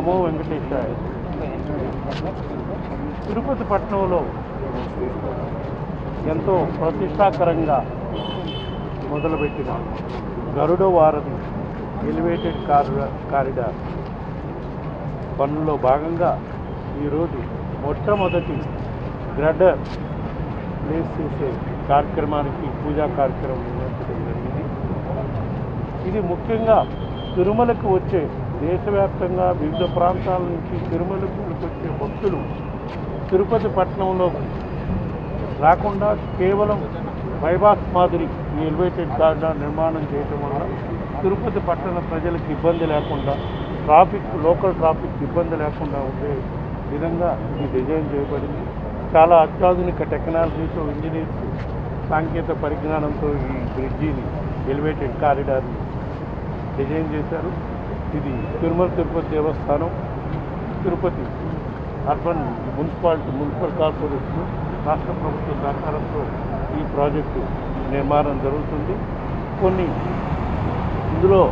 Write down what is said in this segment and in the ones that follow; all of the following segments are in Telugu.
నమో వెంకటేశాయ తిరుపతి పట్టణంలో ఎంతో ప్రతిష్టాకరంగా మొదలుపెట్టిన గరుడ వారధి ఎలివేటెడ్ కారిడార్ కారిడార్ పనుల్లో భాగంగా ఈరోజు మొట్టమొదటి గ్రడర్ ప్లేస్ చేసే కార్యక్రమానికి పూజా కార్యక్రమం నిర్వహించడం జరిగింది ఇది ముఖ్యంగా తిరుమలకు వచ్చే దేశవ్యాప్తంగా వివిధ ప్రాంతాల నుంచి తిరుమలకు వచ్చే భక్తులు తిరుపతి పట్టణంలో రాకుండా కేవలం బైపాస్ మాదిరి ఈ ఎలివేటెడ్ కారిడార్ నిర్మాణం చేయటం వల్ల తిరుపతి పట్టణ ప్రజలకు ఇబ్బంది లేకుండా ట్రాఫిక్ లోకల్ ట్రాఫిక్ ఇబ్బంది లేకుండా ఉండే విధంగా ఇది డిజైన్ చేయబడింది చాలా అత్యాధునిక టెక్నాలజీతో ఇంజనీర్స్ సాంకేతిక పరిజ్ఞానంతో ఈ బ్రిడ్జిని ఎలివేటెడ్ కారిడార్ని డిజైన్ చేశారు ఇది Tirumala Tirupati Devasthanam Tirupati urban municipality municipal corporation రాష్ట్ర ప్రభుత్వ సహకారంతో ఈ ప్రాజెక్టు నిర్మాణం జరుగుతుంది కొన్ని ఇందులో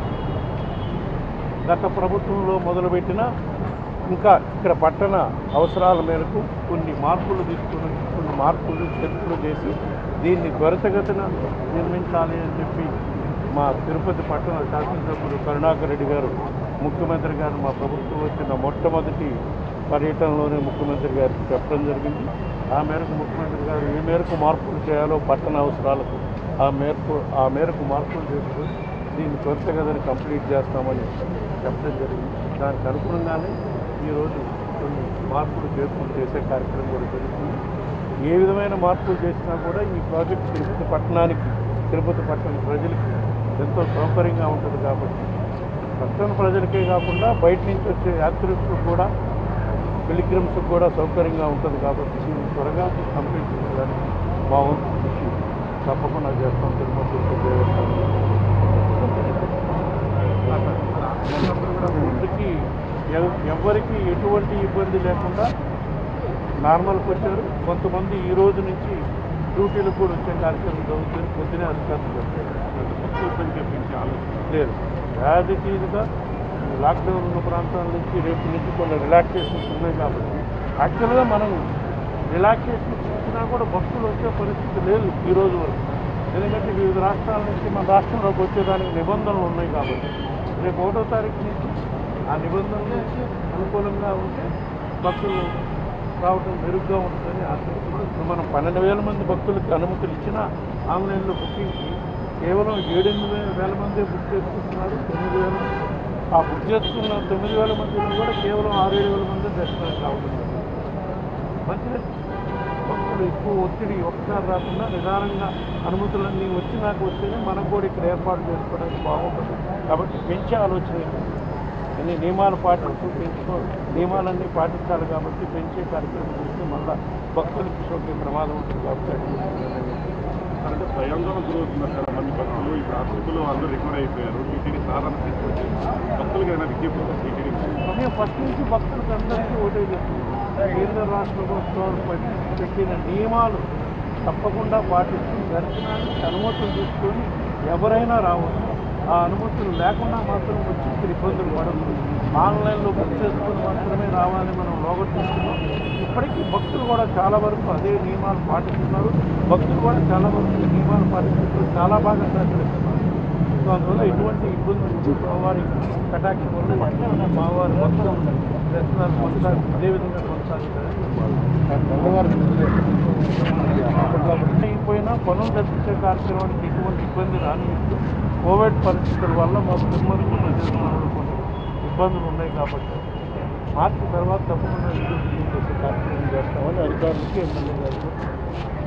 గత ప్రభుత్వంలో మొదలుపెట్టిన ఇంకా ఇక్కడ పట్టణ అవసరాల మేరకు కొన్ని మార్పులు తీసుకుని కొన్ని మార్పులు చేర్పులు చేసి దీన్ని త్వరితగతిన నిర్మించాలి అని చెప్పి మా తిరుపతి పట్టణ శాసనసభ్యులు కరుణాకర్ రెడ్డి గారు ముఖ్యమంత్రి గారు మా ప్రభుత్వం వచ్చిన మొట్టమొదటి పర్యటనలోనే ముఖ్యమంత్రి గారికి చెప్పడం జరిగింది ఆ మేరకు ముఖ్యమంత్రి గారు ఏ మేరకు మార్పులు చేయాలో పట్టణ అవసరాలకు ఆ మేరకు ఆ మేరకు మార్పులు చేసుకుని దీన్ని త్వరితగతిని కంప్లీట్ చేస్తామని చెప్పడం జరిగింది దానికి అనుగుణంగానే ఈరోజు కొన్ని మార్పులు చేర్పులు చేసే కార్యక్రమం కూడా జరుగుతుంది ఏ విధమైన మార్పులు చేసినా కూడా ఈ ప్రాజెక్ట్ తిరుపతి పట్టణానికి తిరుపతి పట్టణ ప్రజలకి ఎంతో సౌకర్యంగా ఉంటుంది కాబట్టి పట్టణ ప్రజలకే కాకుండా బయట నుంచి వచ్చే యాత్రికులకు కూడా పిలిగ్రిమ్స్కి కూడా సౌకర్యంగా ఉంటుంది కాబట్టి దీన్ని త్వరగా కంప్లీట్ చేయడానికి మా వంతు కృషి తప్పకుండా చేస్తాం తిరుపతి తిరుపతి దేవస్థానం ముందుకి ఎవ- ఎవరికి ఎటువంటి ఇబ్బంది లేకుండా నార్మల్కి వచ్చారు కొంతమంది ఈ రోజు నుంచి డ్యూటీలకు కూడా వచ్చే కార్యక్రమం జరుగుతుంది పొద్దునే అధికారులు చెప్పారు సంఖ్య పెంచే ఆలోచన లేదు యాజ్ ఇట్ ఈజ్గా లాక్డౌన్ ఉన్న ప్రాంతాల నుంచి రేపు నుంచి కొన్ని రిలాక్సేషన్స్ ఉన్నాయి కాబట్టి యాక్చువల్గా మనం రిలాక్సేషన్స్ ఇచ్చినా కూడా భక్తులు వచ్చే పరిస్థితి లేదు ఈ రోజు వరకు ఎందుకంటే వివిధ రాష్ట్రాల నుంచి మన రాష్ట్రంలోకి వచ్చేదానికి నిబంధనలు ఉన్నాయి కాబట్టి రేపు ఒకటో తారీఖు నుంచి ఆ నిబంధనలు అనుకూలంగా ఉంటే భక్తులు రావడం మెరుగ్గా ఉంటుందని ఆశిస్తున్నాం ఇప్పుడు మనం పన్నెండు వేల మంది భక్తులకి అనుమతులు ఇచ్చినా ఆన్లైన్లో బుకింగ్కి కేవలం ఏడెనిమిది వేల మంది బుక్ చేసుకుంటున్నారు తొమ్మిది వేల ఆ బుక్ చేసుకున్న తొమ్మిది వేల మందిలో కూడా కేవలం ఆరు ఏడు వేల మంది దర్శనానికి రావడం మంచిదే భక్తులు ఎక్కువ ఒత్తిడి ఒకసారి రాకుండా నిదానంగా అనుమతులన్నీ వచ్చినాక వస్తేనే మనం కూడా ఇక్కడ ఏర్పాటు చేసుకోవడానికి బాగుంటుంది కాబట్టి పెంచే ఆలోచన ఇది. అన్ని నియమాలు పాటిస్తూ పెంచుకో నియమాలన్నీ పాటించాలి కాబట్టి పెంచే కార్యక్రమం చేస్తే మళ్ళీ భక్తులకి సోకే ప్రమాదం ఉంటుంది కాబట్టి అది నిర్ణయం అంటే భయాందోళన గురవుతున్నారు చాలా మంది భక్తులు ఇప్పుడు ఆసుపత్రులు అందరూ రికవర్ అయిపోయారు టీటీడీ సాధారణ స్థితికి వచ్చేసి భక్తులకి ఏమైనా విజ్ఞప్తి ఉందా టీటీడీ మేము ఫస్ట్ నుంచి భక్తులకు అందరికీ ఒకటే చెప్తున్నాం కేంద్ర రాష్ట్ర ప్రభుత్వాలు పట్టి- పెట్టిన నియమాలు తప్పకుండా పాటిస్తూ దర్శనానికి అనుమతులు తీసుకొని ఎవరైనా రావచ్చు ఆ అనుమతులు లేకుండా మాత్రం వచ్చి ఇక్కడ ఇబ్బందులు పడదు ఆన్లైన్లో బుక్ చేసుకుని మాత్రమే రావాలని మనం లోగొట్టిస్తున్నాం ఇప్పటికీ భక్తులు కూడా చాలా వరకు అదే నియమాలు పాటిస్తున్నారు భక్తులు కూడా చాలా వరకు ఈ నియమాలు పాటిస్తున్నారు చాలా బాగా సహకరిస్తున్నారు సో అందువల్ల ఎటువంటి ఇబ్బంది వారి కటాక్షం వల్ల మా వారి మొత్తం దర్శనాలు కొనసాగి ఇదే విధంగా కొనసాగుతాయి అయిపోయినా పనులు దర్శించే కార్యక్రమానికి ఎటువంటి ఇబ్బంది రానిస్తూ కోవిడ్ పరిస్థితుల వల్ల మా తిరుమలకు ప్రజలు కొన్ని ఇబ్బందులు ఉన్నాయి కాబట్టి మార్చి తర్వాత తప్పకుండా రిజల్ట్ చేసే కార్యక్రమం చేస్తామని అధికారులకి ఎమ్మెల్యే గారు